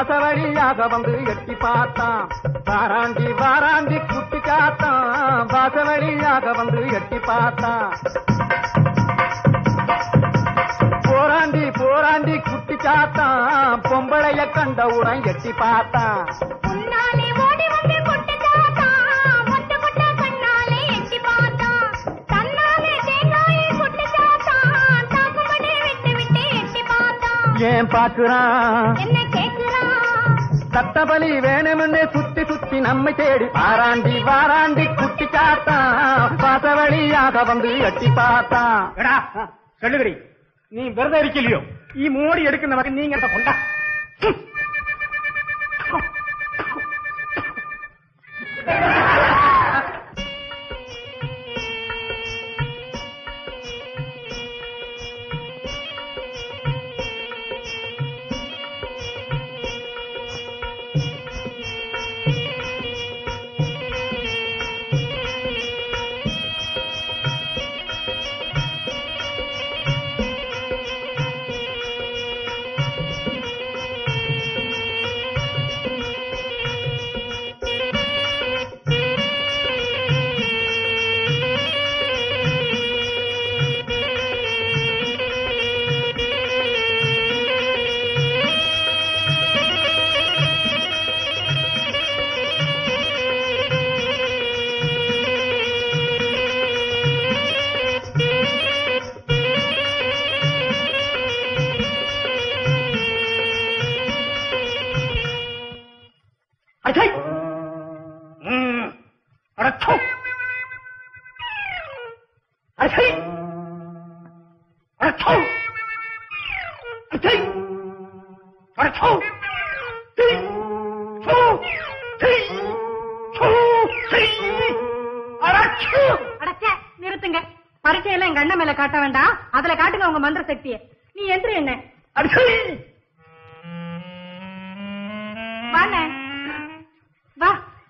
வாசவழியாக வந்து எட்டி பார்த்தான் வாராண்டி வாராண்டி குட்டி காத்தான் வாசவழியாக வந்து எட்டி பார்த்தான் போராண்டி போராண்டி குட்டி காத்தான் பொம்பளைய கண்டவுடன் எட்டி பார்த்தான் முன்னாலே ஓடி வந்து கொட்டு தாத்தா மொட்டை மொட்டை கண்ணாலே எட்டி பார்த்தா தன்னாலே தேங்காயை கொட்டு தாத்தா தாக்குமடி விட்டு விட்டு எட்டி பார்த்தா ஏன் பாக்குறான் என்ன கேக்குறான் சட்டபலி வேணும்னு சுத்தி சுத்தி நம்மை தேடி வாராண்டி வாராண்டி குட்டி காத்தான் வாசவழியாக வந்து எட்டி பார்த்தான் எடா சொல்லுகிறீ நீ விரதம் இருக்கலையோ ಈ மோடி எடுக்கிறவங்க நீங்க அந்த கொண்டா அச்சை ம் அடச்சோ அச்சை அடச்சோ அச்சை அடச்சோ the so the so the அடச்சோ அடச்சே நிறுத்துங்க பரீட்சையெல்லாம் எங்க அண்ணன் மேல காட்ட வேண்டாம் அதுல காட்டுங்க உங்க மந்திர சக்தியை நீ எந்திரி என்ன அடச்சை வாண்ணே வா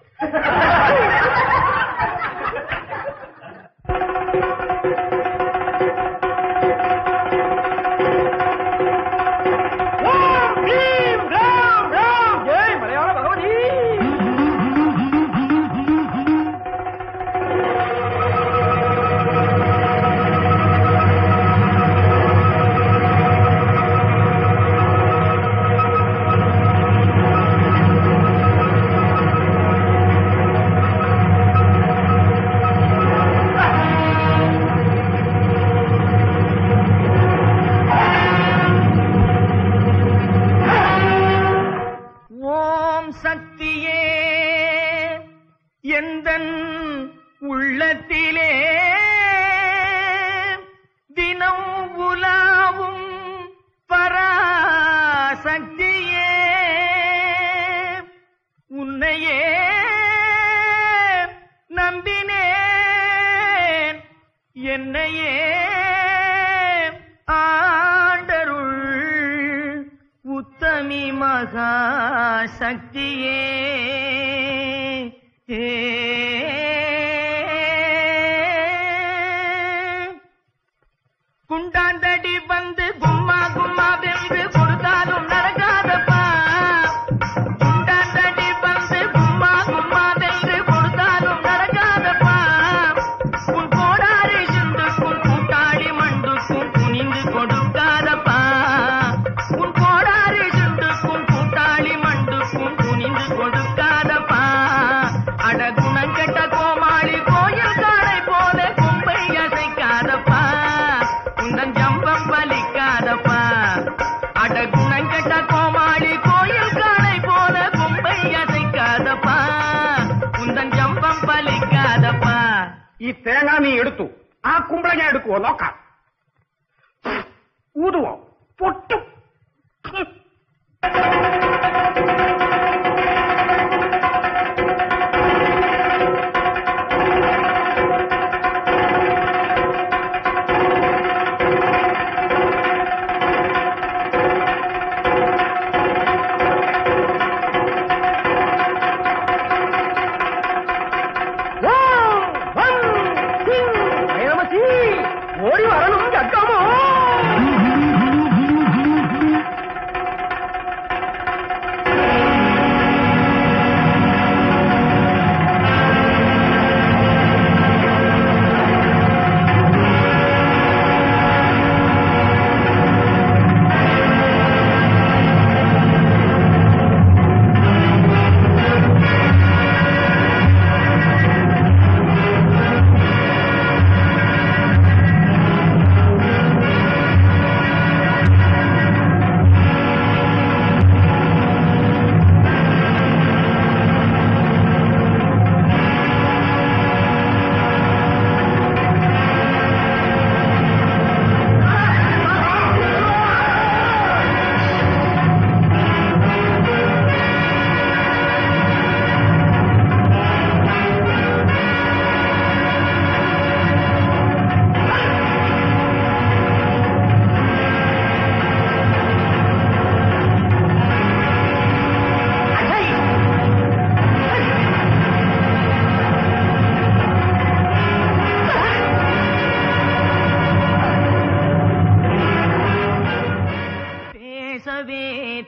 ஓம் பீம் ராம் ராம் ஜெய் மலையாள பகவதி ஓம் சக்தியே எந்தன் உள்ளத்திலே தினம் உலாவும் பராசக்தியே உன்னையே நம்பினேன் என்னையே ஆண்டருள் உத்தமி மகா சக்தியே ஏ. குண்டாந்தடி வந்து கும்மா கும்மா வென்று கொடுத்தாலும் நடக்காதப்பா குண்டாந்தடி வந்து கும்மா கும்மா வென்று கொடுத்தாலும் நடக்காதப்பா உன் கோடாரி சிந்துக்கும் கூட்டாளி மண்டுக்கும் குனிந்து கொடுக்காதப்பா உன் கோடாரி சிந்துக்கும் கூட்டாளி மண்டுக்கும் குனிந்து கொடுக்காதப்பா அட குணங்கெட்ட கோமாளி கோயில் காளை போல கொம்பை அசைக்காதப்பா உந்தன் ஜம்பம் பலிக்காதப்பா அட குணங்கெட்ட கோமாளி கோயில் காளை போல கொம்பை அசைக்காதப்பா உந்தன் ஜம்பம் பலிக்காதப்பா ಈ ತೇಂಗಾ ನೀ ಎಡುತ್ತು ಆ ಕುಂಬಳಗೆ ಎಡುಕುವ ಲೋಕ ಊದುವ ಪೊಟ್ಟು ஓடி வரணும் ஜக்கமோ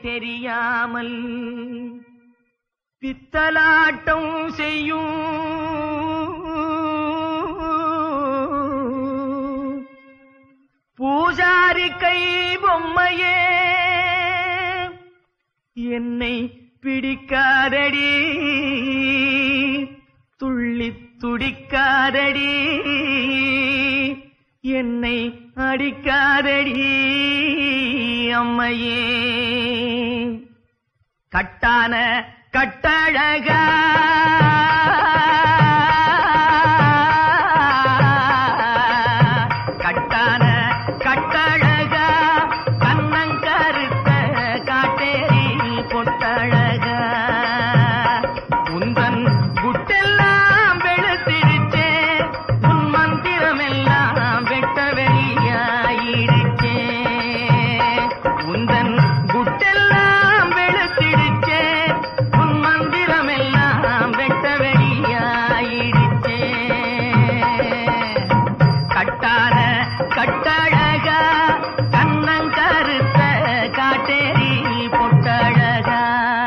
தெரியாமல் பித்தலாட்டம் செய்யும் பூஜாரி கை பொம்மையே என்னை பிடிக்காதடி துள்ளி துடிக்காதடி என்னை அடிக்காதடி அம்மையே கட்டான கட்டழகா கட்டான கட்டழகா கண்ணங்கருத்த காட்டேரி பொட்டழகா உந்தன் குட்டெல்லாம் வெளுத்திருச்சே உன் மந்திரமெல்லாம் வெட்ட வெளியாயிருச்சே உந்தன் குட்டெல்லாம் வெளுத்திருச்சே உன் மந்திரமெல்லாம் வெட்ட வெளியாயிருச்சே கட்டான கட்டழகா கண்ணங்கருத்த காட்டேரி பொட்டழகா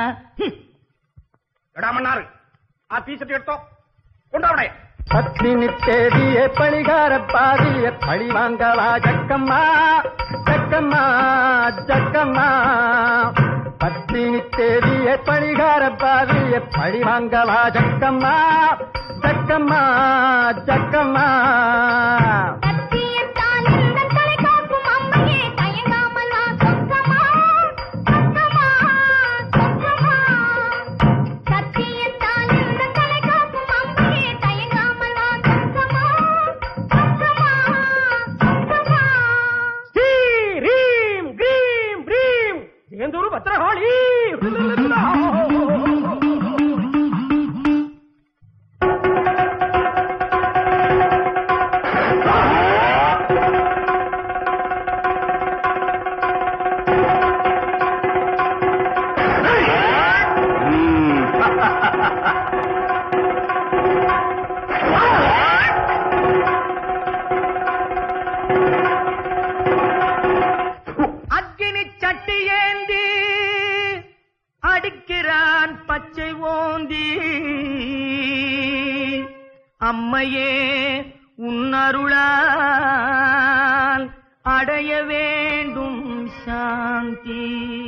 എടാ മണ്ണാറ് ആ ടീഷർട്ട് എടുത്തോ കൊണ്ടവിടെ பத்மினி தேடிய பணிகார பாதிய பழி வாங்கவா ஜக்கம்மா ஜக்கம்மா ஜக்கம்மா பத்தினி தேடிய பணிகார பாதிய பழி வாங்கவா ஜக்கம்மா ஜக்கம்மா ஜக்கம்மா சத்தியத்தால் இந்த தலை காக்கும் அம்மையே தயங்காமல் நான் சொக்கமா சொக்கமா சொக்கமா சத்தியத்தால் இந்த தலை காக்கும் அம்மையே தயங்காமல் நான் சொக்கமா சொக்கமா சொக்கமா ரீம் கிரீம் பிரீம் ஜெயந்தூரு பத்திரகாளி அக்கினி சட்டி ஏந்தி அடிக்கிறான் பச்சை ஓந்தி அம்மையே உன்னருளால் அடைய வேண்டும் சாந்தி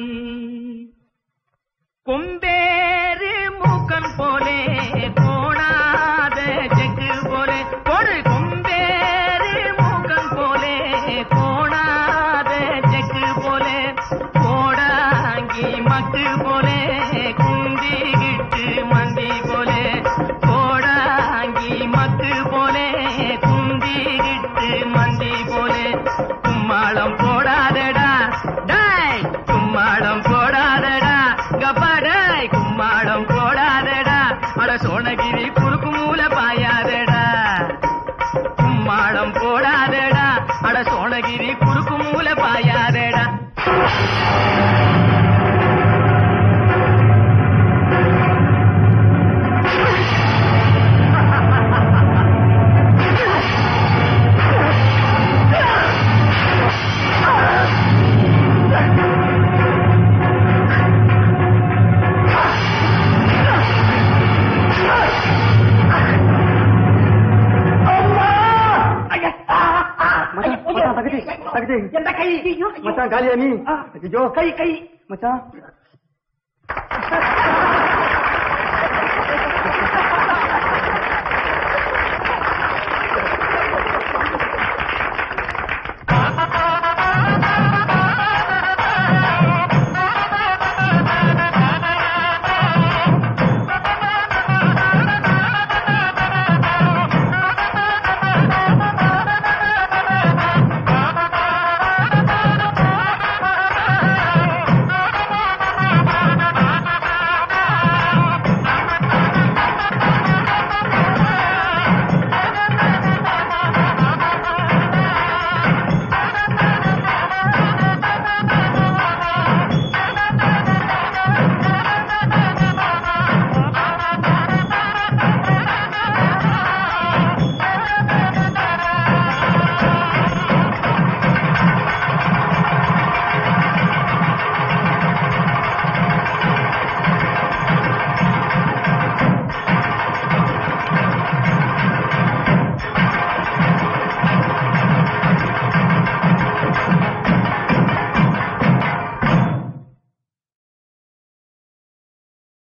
கொம்பேறு மூக்கன் போலே கோணாத செக்கு போலே கொடு கொம்பேறு மூக்கன் போலே கோணாத செக்கு போலே கோடாங்கி மக்கு போலே குந்திகிட்டு மந்தி போலே கோடாங்கி மக்கு போலே குந்திகிட்டு மந்தி போலே கும்மாளம் போடாதடா டேய் கும்மாளம் போடாதடா கப்பாடாய் கும்மாளம் போடாதடா அட சோனகிரி குறுக்கு மூல பாயாதடா கும்மாளம் போடாதடா அட சோனகிரி குறுக்கு மூல பாயாதடா மச்சான் பக்கத்து பக்கத்து எந்த கை மச்சான் காலியா நீ ஐயோ கை கை மச்சான்